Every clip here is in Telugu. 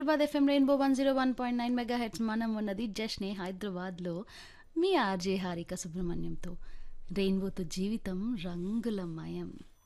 Hyderabad FM rainbow one zero one point nine megahertz మనం ఉన్నది జస్ట్ని హైదరాబాద్లో మీ ఆర్జే హారిక సుబ్రహ్మణ్యంతో రెయిన్బోతో జీవితం రంగులమయం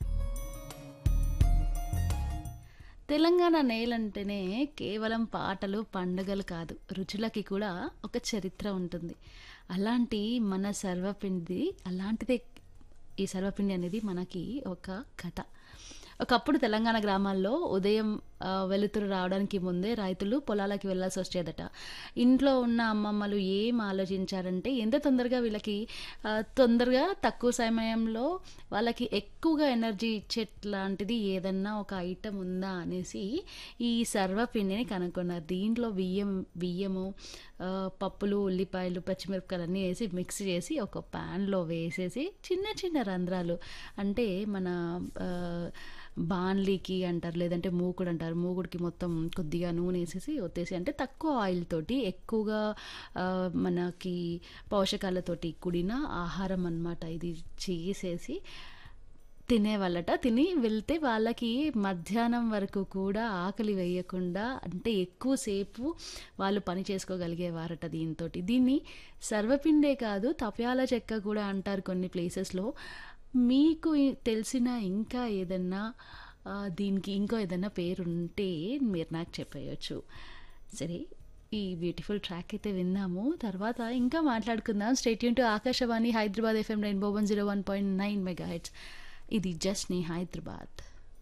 తెలంగాణ నేలంటేనే కేవలం పాటలు పండుగలు కాదు రుచులకి కూడా ఒక చరిత్ర ఉంటుంది అలాంటి మన సర్వపిండి అలాంటిదే ఈ సర్వపిండి అనేది మనకి ఒక కథ ఒకప్పుడు తెలంగాణ గ్రామాల్లో ఉదయం ఆ, వెలుతురు రావడానికి ముందే రైతులు పొలాలకి వెళ్ళాల్సి వచ్చేదట ఇంట్లో ఉన్న అమ్మమ్మలు ఏం ఆలోచించారంటే ఎంత తొందరగా వీళ్ళకి ఆ, తొందరగా తక్కువ సమయంలో వాళ్ళకి ఎక్కువగా ఎనర్జీ ఇచ్చేట్లాంటిది ఏదన్నా ఒక ఐటెం ఉందా అనేసి ఈ సర్వపిండిని కనుక్కున్నారు దీంట్లో బియ్యం బియ్యము ఆ, పప్పులు ఉల్లిపాయలు పచ్చిమిరపకాయలు అన్నీ వేసి మిక్స్ చేసి ఒక ప్యాన్లో వేసేసి చిన్న చిన్న రంధ్రాలు అంటే మన ఆ, బాన్లీకి అంటారు లేదంటే మూకుడు అంటారు మూకుడికి మొత్తం కొద్దిగా నూనె వేసేసి ఒత్తేసి అంటే తక్కువ ఆయిల్ తోటి ఎక్కువగా ఆ, మనకి పోషకాలతోటి కూడిన ఆహారం అన్నమాట ఇది చేసేసి తినేవాళ్ళట తిని వెళ్తే వాళ్ళకి మధ్యాహ్నం వరకు కూడా ఆకలి వేయకుండా అంటే ఎక్కువసేపు వాళ్ళు పని చేసుకోగలిగేవారట దీంతో దీన్ని సర్వపిండే కాదు తప్యాల చెక్క కూడా అంటారు కొన్ని ప్లేసెస్లో మీకు ఈ- తెలిసిన ఇంకా ఏదన్నా ఆ, దీనికి ఇంకో ఏదన్నా పేరు ఉంటే మీరు నాకు చెప్పేయచ్చు సరే ఈ బ్యూటిఫుల్ ట్రాక్ అయితే విన్నాము తర్వాత ఇంకా మాట్లాడుకుందాం స్టేట్ యూన్ to Akashvani Hyderabad FM rainbow one zero one point nine megahertz ఇది జస్ట్ నీ హైదరాబాద్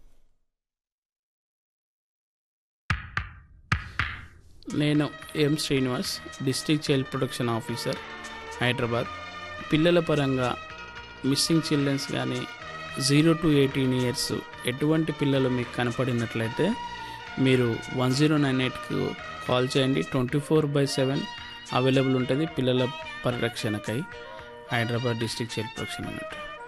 నేను M Srinivas district child protection officer Hyderabad పిల్లల పరంగా మిస్సింగ్ చిల్డ్రన్స్ కానీ జీరో టు ఎయిటీన్ ఇయర్స్ ఎటువంటి పిల్లలు మీకు కనపడినట్లయితే మీరు వన్ జీరో నైన్ ఎయిట్కు కాల్ చేయండి twenty four by seven available ఉంటుంది పిల్లల పరిరక్షణకై హైదరాబాద్ డిస్ట్రిక్ట్ చైల్డ్ ప్రొటెక్షన్ అన్నట్టు